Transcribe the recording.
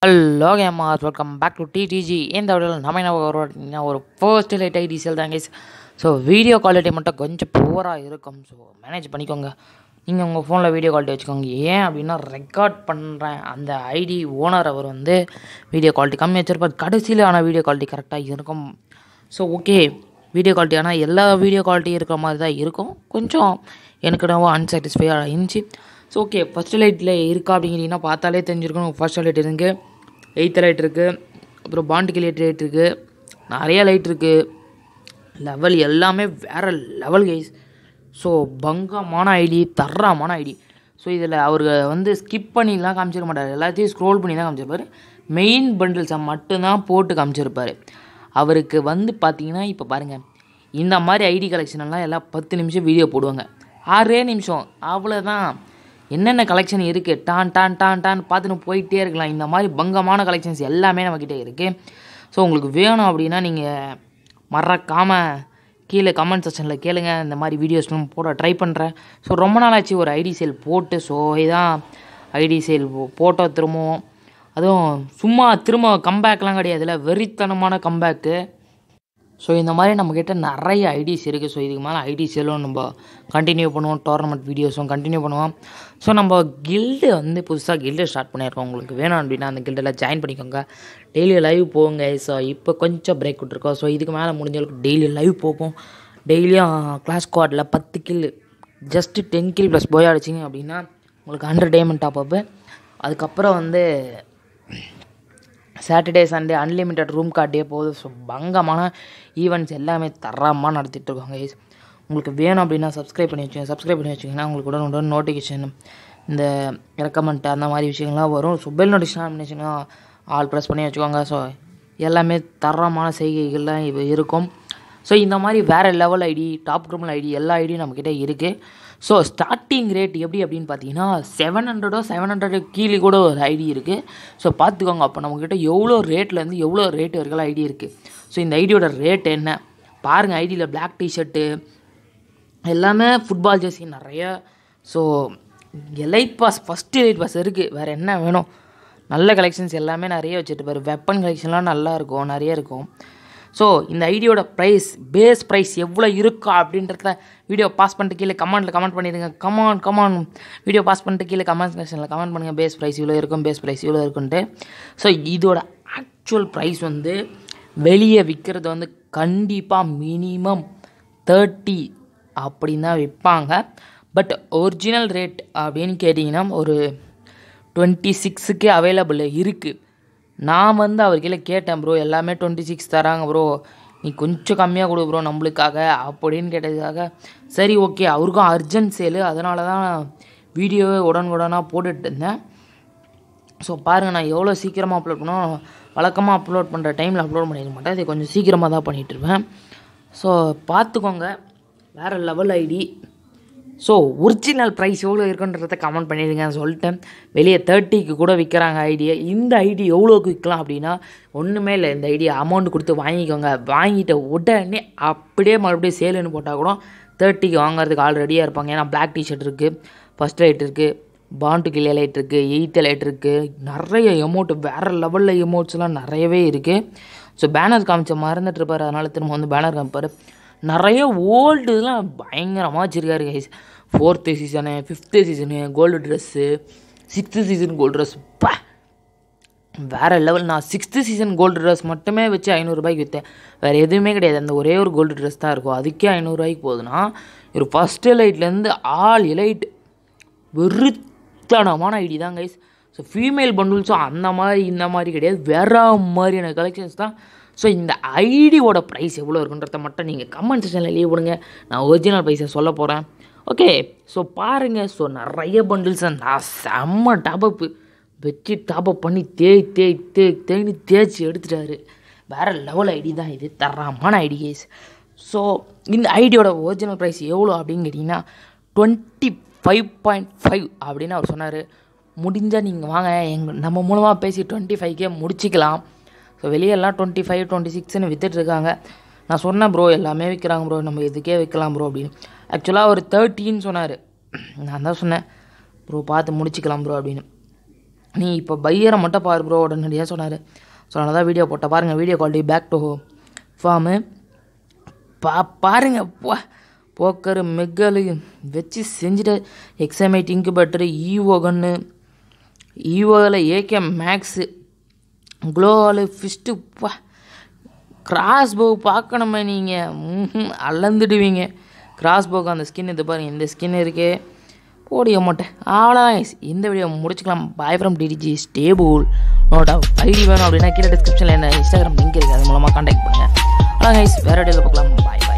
Hello gamers welcome back to TTG இந்த வீடியோவில் நம்ம என்ன பார்க்க வரோம் அப்படின்னா ஒரு ஃபர்ஸ்ட் லைட் ஐடி சேல் தான் கைஸ் ஸோ வீடியோ குவாலிட்டி மட்டும் கொஞ்சம் புவராக இருக்கும் ஸோ மேனேஜ் பண்ணிக்கோங்க நீங்கள் உங்கள் ஃபோனில் வீடியோ குவாலிட்டி வச்சுக்கோங்க ஏன் அப்படின்னா ரெக்கார்ட் பண்ணுறேன் அந்த ஐடி ஓனர் அவர் வந்து வீடியோ குவாலிட்டி கம்மி வச்சிருப்பார் கடைசியில் ஆனால் வீடியோ குவாலிட்டி கரெக்டாக இருக்கும் ஸோ ஓகே வீடியோ குவாலிட்டி ஆனால் எல்லா வீடியோ குவாலிட்டி இருக்கிற மாதிரி தான் இருக்கும் கொஞ்சம் எனக்கு ரொம்ப அன்சாட்டிஸ்ஃபையாக இருந்துச்சு ஸோ ஓகே ஃபஸ்ட் லைட்டில் இருக்கா அப்படிங்கிறீங்கன்னா பார்த்தாலே தெரிஞ்சிருக்கணும் ஃபர்ஸ்ட் லைட் இருக்குது எயித்து லைட் இருக்குது அப்புறம் பாண்டுக்கு லைட் லைட் இருக்குது நிறைய லைட் இருக்குது லெவல் எல்லாமே வேறு லெவல் கைஸ் ஸோ பங்கமான ஐடி தர்றாமான ஐடி ஸோ இதில் அவர் வந்து ஸ்கிப் பண்ணிலாம் காமிச்சிருக்க மாட்டார் எல்லாத்தையும் ஸ்க்ரோல் பண்ணி தான் காமிச்சிருப்பார் மெயின் பண்டில்ஸை மட்டும்தான் போட்டு காமிச்சிருப்பார் அவருக்கு வந்து பார்த்தீங்கன்னா இப்போ பாருங்கள் இந்த மாதிரி ஐடி கலெக்ஷன் எல்லாம் எல்லாம் பத்து நிமிஷம் வீடியோ போடுவாங்க ஆறே நிமிஷம் அவ்வளோதான் என்னென்ன கலெக்ஷன் இருக்குது டான் டான் டான் டான் பார்த்துன்னு போயிட்டே இருக்கலாம் இந்த மாதிரி பங்கமான கலெக்ஷன்ஸ் எல்லாமே நம்மக்கிட்ட இருக்குது ஸோ உங்களுக்கு வேணும் அப்படின்னா நீங்கள் மறக்காமல் கீழே கமெண்ட் செக்ஷனில் கேளுங்க இந்த மாதிரி வீடியோஸ்லாம் போட ட்ரை பண்ணுறேன் ஸோ ரொம்ப நாள் ஆச்சு ஒரு ஐடி சேல் போட்டு ஸோ இதான் ஐடி சேல் போட்டோ திரும்பவும் அதுவும் சும்மா திரும்ப கம்பேக்லாம் கிடையாதுல்ல வெறித்தனமான கம்பேக்கு ஸோ இந்த மாதிரி நம்மக்கிட்ட நிறைய ஐடிஸ் இருக்குது ஸோ இதுக்கு மேலே ஐடி சேலும் நம்ம கண்டினியூ பண்ணுவோம் டோர்னமெண்ட் வீடியோஸும் கண்டினியூ பண்ணுவோம் ஸோ நம்ம கில்டு வந்து புதுசாக கில்டு ஸ்டார்ட் பண்ணியிருக்கோம் உங்களுக்கு வேணும் அப்படின்னா அந்த கில்டில் ஜாயின் பண்ணிக்கோங்க டெய்லி லைவ் போங்க ஸோ இப்போ கொஞ்சம் பிரேக் விட்ருக்கோம் ஸோ இதுக்கு மேலே முடிஞ்சளவுக்கு டெய்லி லைவ் போகும் டெய்லியும் கிளாஸ் ஸ்குவாடில் பத்து kill just ten kill plus போய் அடிச்சிங்க அப்படின்னா உங்களுக்கு ஹண்ட்ரட் டைமண்ட் டாப் அப்பு அதுக்கப்புறம் வந்து சாட்டர்டே சண்டே அன்லிமிட்டட் ரூம் கார்டே போகுது ஸோ பங்கமான ஈவெண்ட்ஸ் எல்லாமே தரமாக நடத்திட்டு இருக்காங்க guys. உங்களுக்கு வேணும் அப்படின்னா சப்ஸ்கிரைப் பண்ணி வச்சுங்க சப்ஸ்கிரைப் பண்ணி வச்சிங்கன்னா உங்களுக்கு உடனே உடனே நோட்டிஃபிகேஷன் இந்த ரெக்கமெண்ட் அந்த மாதிரி விஷயங்கள்லாம் வரும் ஸோ பெல் நோட்டிஃபிகேஷன் பண்ணிச்சுன்னா ஆல் ப்ரெஸ் பண்ணி வச்சுக்கோங்க ஸோ எல்லாமே தரமான செய்கைகள்லாம் இது இருக்கும் ஸோ இந்த மாதிரி வேறு level ID top criminal ID எல்லா ஐடியும் நம்மக்கிட்ட இருக்குது ஸோ ஸ்டார்டிங் ரேட் எப்படி அப்படின்னு பார்த்தீங்கன்னா செவன் ஹண்ட்ரடோ செவன் ஹண்ட்ரடு கீழே கூட ஒரு ஐடி இருக்குது ஸோ பார்த்துக்கோங்க அப்போ நம்மக்கிட்ட எவ்வளோ ரேட்லேருந்து எவ்வளோ ரேட் வரைக்கும் ஐடி இருக்குது ஸோ இந்த ஐடியோட ரேட் என்ன பாருங்கள் ஐடியில் பிளாக் டிஷர்ட்டு எல்லாமே ஃபுட்பால் ஜெர்சி நிறைய so elite pass first elite pass இருக்குது வேறு என்ன வேணும் நல்ல கலெக்ஷன்ஸ் எல்லாமே நிறைய வச்சுட்டு பாரு வெப்பன் கலெக்ஷன்லாம் நல்லா இருக்கும் நிறைய இருக்கும் ஸோ இந்த ஐடியோட ப்ரைஸ் பேஸ் ப்ரைஸ் எவ்வளோ இருக்கா அப்படின்றத வீடியோ பாஸ் பண்ணிட்டு கீழே கமெண்ட்டில் கமெண்ட் பண்ணிடுங்க கமான் கமான் வீடியோ பாஸ் பண்ணிட்டு கீழே கமெண்ட் செக்ஷனில் கமெண்ட் பண்ணுங்கள் பேஸ் ப்ரைஸ் இவ்வளோ இருக்கும் பேஸ் ப்ரைஸ் இவ்வளோ இருக்குன்ட்டு ஸோ இதோட ஆக்சுவல் ப்ரைஸ் வந்து வெளியே விற்கிறது வந்து கண்டிப்பாக மினிமம் தேர்ட்டி அப்படின்னு தான் விற்பாங்க பட் ஒரிஜினல் ரேட் அப்படின்னு கேட்டிங்கன்னா ஒரு டுவெண்ட்டி சிக்ஸுக்கே அவைலபிள் இருக்குது நான் வந்து அவர் கீழே கேட்டேன் ப்ரோ எல்லாமே டுவெண்ட்டி சிக்ஸ் தராங்க ப்ரோ நீ கொஞ்சம் கம்மியாக கொடு ப்ரோ நம்மளுக்காக அப்படின்னு கேட்டதுக்காக சரி ஓகே அவருக்கும் அர்ஜென்ட் சேலு அதனால தான் வீடியோவே உடனுக்குடனாக போட்டுட்டு இருந்தேன் ஸோ பாருங்கள் நான் எவ்வளோ சீக்கிரமாக அப்லோட் பண்ணோம் வழக்கமாக அப்லோட் பண்ணுற டைமில் அப்லோட் பண்ணிட மாட்டேன் இதை கொஞ்சம் சீக்கிரமாக தான் பண்ணிகிட்ருப்பேன் ஸோ பார்த்துக்கோங்க வேறு level ID so original price எவ்வளோ இருக்குன்றத கமெண்ட் பண்ணிடுங்க சொல்லிட்டேன் வெளியே தேர்ட்டிக்கு கூட விற்கிறாங்க ஐடியை இந்த ஐடி எவ்வளோக்கு விற்கலாம் அப்படின்னா ஒன்றுமே இல்லை இந்த ஐடியா அமௌண்ட் கொடுத்து வாங்கிக்கோங்க வாங்கிட்ட உடனே அப்படியே மறுபடியும் சேலுன்னு போட்டால் கூட தேர்ட்டிக்கு வாங்குறதுக்கு ஆள் ரெடியாக இருப்பாங்க ஏன்னா பிளாக் டிஷர்ட் இருக்குது ஃபஸ்ட் லைட் இருக்குது பாண்டு கிளிய லைட் இருக்குது எயித்து லைட் இருக்குது நிறைய எமௌண்ட் வேறு லெவலில் எமௌண்ட்ஸ்லாம் நிறையவே இருக்குது ஸோ பேனர் காமிச்ச மறந்துட்டு இருப்பார் அதனால் திரும்ப வந்து பேனர் காமிப்பார் நிறைய ஓல்டுலாம் பயங்கரமாக வச்சுருக்காரு guys fourth season fifth season gold dress sixth season gold dress பா வேறு லெவல் நான் சிக்ஸ்த்து சீசன் கோல்டு ட்ரெஸ் மட்டுமே வச்சு ஐநூறுரூபாய்க்கு விற்றேன் வேறு எதுவுமே கிடையாது அந்த ஒரே ஒரு கோல்டு ட்ரெஸ் தான் இருக்கும் அதுக்கே ஐநூறுரூவாய்க்கு போகுதுன்னா ஒரு ஃபஸ்ட்டு லைட்லேருந்து ஆல் எலைட் வெறுத்தனமான ஐடி தான் கைஸ் ஸோ ஃபீமேல் பண்டில்ஸும் அந்த மாதிரி இந்த மாதிரி கிடையாது வேற மாதிரியான கலெக்ஷன்ஸ் தான் ஸோ இந்த ஐடியோட ப்ரைஸ் எவ்வளோ இருக்குன்றத மட்டும் நீங்கள் கமெண்ட் செக்ஷனில் லீவ் விடுங்க நான் ஒரிஜினல் ப்ரைஸை சொல்ல போகிறேன் ஓகே ஸோ பாருங்கள் ஸோ நிறைய பண்டில்ஸை நான் செம்ம டாப்அப்பு வச்சு டாப்அப் பண்ணி தேய் தேய் தேய் தேய்னு தேய்ச்சி எடுத்துட்டாரு வேறு லெவல் ஐடி தான் இது தரமான ஐடி கேஸ் ஸோ இந்த ஐடியோட ஒரிஜினல் ப்ரைஸ் எவ்வளோ அப்படின்னு கேட்டிங்கன்னா டுவெண்ட்டி ஃபைவ் பாயிண்ட் ஃபைவ் அப்படின்னு அவர் சொன்னார் முடிஞ்சால் நீங்கள் வாங்க எங்கள் நம்ம மூலமாக பேசி டுவெண்ட்டி ஃபைவ்க்கே முடிச்சிக்கலாம் ஸோ வெளியெல்லாம் டுவெண்ட்டி ஃபைவ் டுவெண்ட்டி சிக்ஸ்னு விற்றுட்ருக்காங்க நான் சொன்னேன் ப்ரோ எல்லாமே விற்கிறாங்க ப்ரோ நம்ம இதுக்கே விற்கலாம் ப்ரோ அப்படின்னு ஆக்சுவலாக ஒரு தேர்ட்டின்னு சொன்னார் நான் தான் சொன்னேன் ப்ரோ பார்த்து முடிச்சிக்கலாம் ப்ரோ அப்படின்னு நீ இப்போ பையரை மட்டும் பாரு ப்ரோ உடனடியாக சொன்னார் ஸோ அதனால தான் வீடியோ போட்ட பாருங்கள் video quality back to form பா பாருங்க போ போக்கரு மெக்கலு வச்சு செஞ்சுட்டு எக்ஸாமைட் இன்குபேட்டரு ஈவோ கன்று ஈவோவில் ஏகே மேக்ஸு க்ளோவால் ஃபிஸ்ட்டு பா கிராஸ் போ பார்க்கணுமே நீங்கள் அளந்துடுவீங்க கிராஸ் போக்கு அந்த ஸ்கின் இது பாருங்க இந்த ஸ்கின் இருக்கே போடிய மாட்டேன் அவ்வளோதான் guys. இந்த வீடியோ முடிச்சுக்கலாம் பாய் ஃப்ரம் டிடிஜி ஸ்டேபுல் நோட் ஐடி வேணும் அப்படின்னா கீழே டிஸ்கிரிப்ஷனில் என்ன இன்ஸ்டாகிராம் லிங்க் இருக்குது அது மூலமாக காண்டாக்ட் பண்ணுங்கள் அதான் கைஸ் வேறு வீடியோவில் பார்க்கலாம் பாய் பாய்